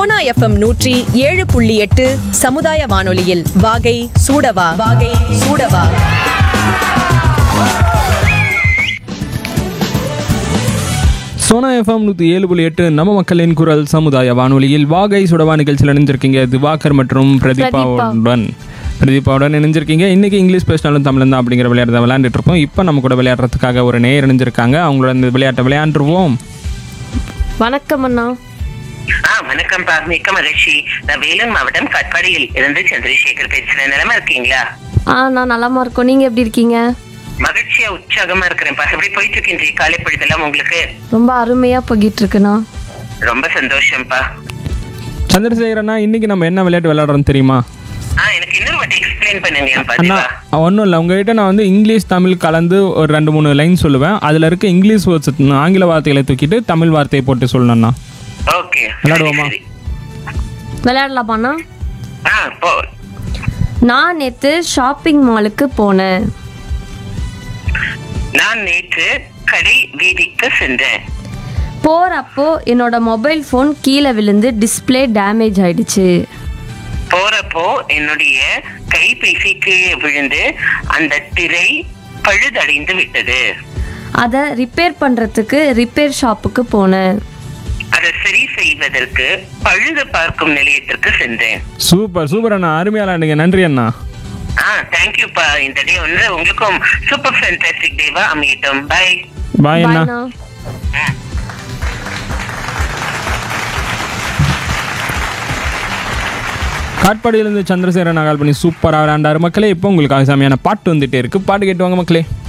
Sona FM நூற்றி ஏழு புள்ளி எட்டு சமுதாய வானொலியில் வாகை சூடவா வாகை சூடவா சோனா எஃப்எம் நூற்றி ஏழு புள்ளி எட்டு நம்ம மக்களின் குரல் சமுதாய வானொலியில் வாகை சுடவா நிகழ்ச்சியில் இணைஞ்சிருக்கீங்க திவாகர் மற்றும் பிரதீபாவுடன் பிரதீபாவுடன் இணைஞ்சிருக்கீங்க இன்னைக்கு இங்கிலீஷ் பேசினாலும் தமிழ் தான் அப்படிங்கிற விளையாட்டு விளையாண்டுட்டு இருக்கோம் இப்போ நம்ம கூட விளையாடுறதுக்காக ஒரு நேர் இணைஞ்சிருக்காங்க அவங்களோட இந்த விளையாட்டை விளையாண்டுருவோம் வணக்கம் அண்ணா ஆ வணக்கம் பா மிக்க மகிழ்ச்சி நான் வேலூர் மாவட்டம் கட்பாடியில் இருந்து சந்திரசேகர் பேசுறேன் நிலமா இருக்கீங்களா ஆ நான் நலமா இருக்கோம் நீங்க எப்படி இருக்கீங்க மகிழ்ச்சியா உற்சாகமா இருக்கிறேன் பா எப்படி போயிட்டு இருக்கு இன்றைய காலை பொழுதெல்லாம் உங்களுக்கு ரொம்ப அருமையா போகிட்டு இருக்குண்ணா ரொம்ப சந்தோஷம்ப்பா சந்திரசேகரண்ணா இன்னைக்கு நம்ம என்ன விளையாட்டு விளையாடுறோம் தெரியுமா ஆ எனக்கு இன்னொரு வாட்டி எக்ஸ்பிளைன் பண்ணுங்களேன் அண்ணா பாத்தீங்களா ஒன்றும் இல்லை உங்ககிட்ட நான் வந்து இங்கிலீஷ் தமிழ் கலந்து ஒரு ரெண்டு மூணு லைன் சொல்லுவேன் அதில் இருக்க இங்கிலீஷ் வேர்ட்ஸ் ஆங்கில வார்த்தைகளை தூக்கிட்டு தமிழ் வார்த்தையை போட்டு சொல்லணும்ண்ணா ஓகே விளையாடுவோமா? விளையாடலாமாண்ணா ஆ போ நான் நேத்து ஷாப்பிங் மாலுக்கு போனேன் நான் நேற்று கடை வீதிக்கு சென்றேன் போறப்போ என்னோட மொபைல் ஃபோன் கீழே விழுந்து டிஸ்ப்ளே டேமேஜ் ஆயிடுச்சு போறப்போ என்னுடைய கைபேசிக்கு விழுந்து அந்த திரை பழுதடைந்து விட்டது அதை ரிப்பேர் பண்றதுக்கு ரிப்பேர் ஷாப்புக்கு போனேன் அதை சரி செய்வதற்கு பழுது பார்க்கும் நிலையத்திற்கு சென்றேன் சூப்பர் சூப்பர் அண்ணா அருமையாக விளையாடுங்க நன்றி அண்ணா ஆ தேங்க்யூப்பா இந்த டே வந்து உங்களுக்கும் சூப்பர் ஃபேன்டாஸ்டிக் டேவா அமையட்டும் பை பாய் அண்ணா பாய்ண்ணா காட்பாடியிலிருந்து சந்திரசேகரன் கால் பண்ணி சூப்பராக விளையாண்டாரு மக்களே இப்போ உங்களுக்காக செமையான பாட்டு வந்துட்டே இருக்கு பாட்டு கேட்டு வாங்க மக்களே